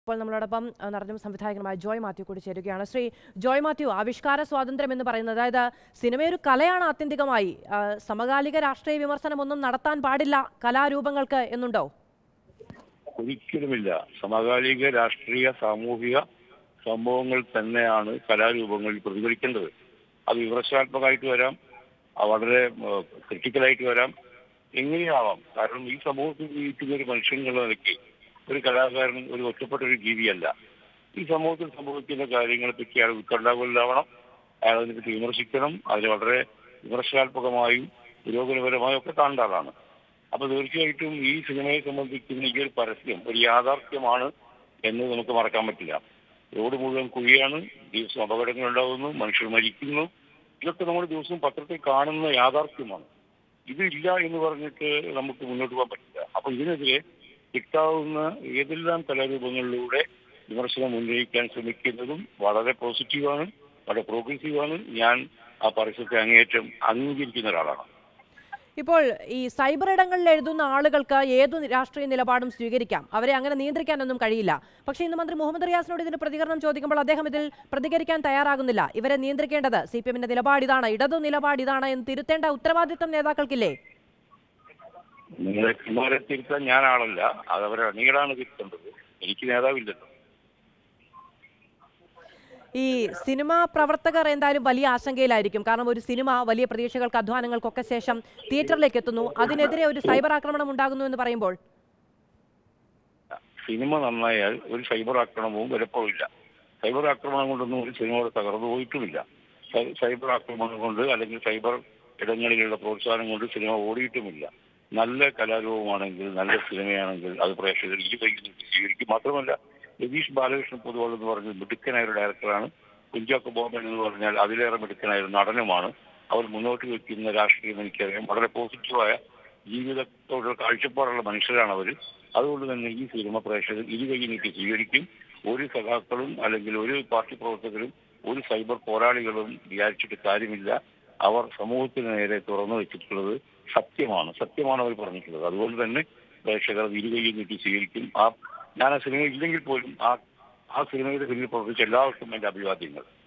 ഇപ്പോൾ നമ്മളോടൊപ്പം അഹ്, നടനും സംവിധായകനുമായ ജോയ് മാത്യു കൂടി ചേരുകയാണ് ശ്രീ ജോയ് മാത്യു ആവിഷ്കാര സ്വാതന്ത്ര്യം എന്ന് പറയുന്നത് അതായത് സിനിമയൊരു കലയാണ് ആത്യന്തികമായി അഹ്, സമകാലിക രാഷ്ട്രീയ വിമർശനമൊന്നും നടത്താൻ പാടില്ല കലാരൂപങ്ങൾക്ക് എന്നുണ്ടോ ഒരിക്കലുമില്ല സമകാലിക രാഷ്ട്രീയ സാമൂഹിക സംഭവങ്ങൾ തന്നെയാണ് കലാരൂപങ്ങളിൽ പ്രതിഫലിക്കേണ്ടത് അത് വിമർശനാത്മകമായിട്ട് വരാം അത് വളരെ ക്രിട്ടിക്കലായിട്ട് വരാം എങ്ങനെയാവാം കാരണം ഈ സമൂഹത്തിൽ ജീവിക്കുന്ന ഒരു മനുഷ്യൻ എന്നുള്ള നിലയ്ക്ക് ഒരു കലാകാരൻ ഒരു ഒറ്റപ്പെട്ട ഒരു ജീവിയല്ല ഈ സമൂഹത്തിൽ സംഭവിക്കുന്ന കാര്യങ്ങളെ പറ്റി അയാൾ ഉത്കണ്ഠാകുലാവണം അയാൾ അതിനെപ്പറ്റി വിമർശിക്കണം അതിന് വളരെ വിമർശനാത്മകമായും പുരോഗമനപരമായും ഒക്കെ കാണേണ്ട ആളാണ് അപ്പൊ തീർച്ചയായിട്ടും ഈ സിനിമയെ സംബന്ധിക്കുന്ന ഈ ഒരു പരസ്യം ഒരു യാഥാർത്ഥ്യമാണ് എന്ന് നമുക്ക് മറക്കാൻ പറ്റില്ല റോഡ് മുഴുവൻ കുഴിയാണ് ദിവസം അപകടങ്ങൾ ഉണ്ടാകുന്നു മനുഷ്യർ മരിക്കുന്നു ഇതൊക്കെ നമ്മൾ ദിവസവും പത്രത്തിൽ കാണുന്ന യാഥാർത്ഥ്യമാണ് ഇതില്ല എന്ന് പറഞ്ഞിട്ട് നമുക്ക് മുന്നോട്ട് പോകാൻ പറ്റില്ല അപ്പൊ ഇതിനെതിരെ കിട്ടാവുന്ന ഏതെല്ലാം കലാരൂപങ്ങളിലൂടെ വിമർശനം ഉന്നയിക്കാൻ ശ്രമിക്കുന്നതും വളരെ പോസിറ്റീവാണ് വളരെ പ്രോഗ്രസീവാണ് ഞാൻ ആ പരസ്യത്തെ അങ്ങേയറ്റം അംഗീകരിക്കുന്ന ഒരാളാണ് ഇപ്പോൾ ഈ സൈബർ ഇടങ്ങളിൽ എഴുതുന്ന ആളുകൾക്ക് ഏതു രാഷ്ട്രീയ നിലപാടും സ്വീകരിക്കാം അവരെ അങ്ങനെ നിയന്ത്രിക്കാനൊന്നും കഴിയില്ല പക്ഷേ ഇന്ന് മന്ത്രി മുഹമ്മദ് റിയാസിനോട് ഇതിന് പ്രതികരണം ചോദിക്കുമ്പോൾ അദ്ദേഹം ഇതിൽ പ്രതികരിക്കാൻ തയ്യാറാകുന്നില്ല ഇവരെ നിയന്ത്രിക്കേണ്ടത് സി പി എമ്മിന്റെ നിലപാട് ഇതാണ് ഇടതു നിലപാട് ഇതാണ് എന്ന് തിരുത്തേണ്ട ഉത്തരവാദിത്തം നേതാക്കൾക്കില്ലേ നിങ്ങളെ കുമാരെ തിരുത്താൻ ഞാൻ ആളല്ല അത് അവരെ അണികളാണ് തിരുത്തേണ്ടത് എനിക്ക് നേതാവില്ലല്ലോ ഈ സിനിമാ പ്രവർത്തകർ എന്തായാലും വലിയ ആശങ്കയിലായിരിക്കും കാരണം ഒരു സിനിമ വലിയ പ്രതീക്ഷകൾക്ക് അധ്വാനങ്ങൾക്കൊക്കെ ശേഷം തിയേറ്ററിലേക്ക് എത്തുന്നു അതിനെതിരെ ഒരു സൈബർ ആക്രമണം ഉണ്ടാകുന്നു എന്ന് പറയുമ്പോൾ സിനിമ നന്നായാൽ ഒരു സൈബർ ആക്രമണവും വലപ്പോഴില്ല സൈബർ ആക്രമണം കൊണ്ടൊന്നും ഒരു സിനിമയുടെ തകർന്നു പോയിട്ടുമില്ല സൈ- സൈബർ ആക്രമണം കൊണ്ട് അല്ലെങ്കിൽ സൈബർ ഇടങ്ങളിലുള്ള പ്രോത്സാഹനം കൊണ്ട് സിനിമ ഓടിയിട്ടുമില്ല നല്ല കലാരൂപമാണെങ്കിൽ നല്ല സിനിമയാണെങ്കിൽ അത് പ്രേക്ഷകർ ഈ കയ്യിൽ നിന്ന് സ്വീകരിക്കും മാത്രമല്ല രതീഷ് ബാലകൃഷ്ണൻ പൊതുവാൾ എന്ന് പറഞ്ഞ മിടുക്കനായ ഒരു ഡയറക്ടറാണ് കുഞ്ചാക്കോ ബോബൻ എന്ന് പറഞ്ഞാൽ അതിലേറെ മിടുക്കനായ ഒരു നടനുമാണ് അവർ മുന്നോട്ട് വയ്ക്കുന്ന രാഷ്ട്രീയം എനിക്കറിയാം വളരെ പോസിറ്റീവായ ജീവിതത്തോടുള്ള കാഴ്ചപ്പാടുള്ള മനുഷ്യരാണ് അവർ അതുകൊണ്ട് തന്നെ ഈ സിനിമ പ്രേക്ഷകർ ഇരുകൈ നീട്ടി സ്വീകരിക്കും ഒരു സഖാക്കളും അല്ലെങ്കിൽ ഒരു പാർട്ടി പ്രവർത്തകരും ഒരു സൈബർ പോരാളികളും വിചാരിച്ചിട്ട് കാര്യമില്ല അവർ സമൂഹത്തിന് നേരെ തുറന്നു വെച്ചിട്ടുള്ളത് സത്യമാണ് സത്യമാണ് അവർ പറഞ്ഞിട്ടുള്ളത് അതുകൊണ്ട് തന്നെ പ്രേക്ഷകർ അത് ഇരുകൈ നീട്ടി സ്വീകരിക്കും ആ ഞാൻ ആ സിനിമ ഇല്ലെങ്കിൽ പോലും ആ ആ സിനിമയുടെ പിന്നിൽ പ്രവർത്തിച്ച എല്ലാവർക്കും എന്റെ അഭിവാദ്യങ്ങൾ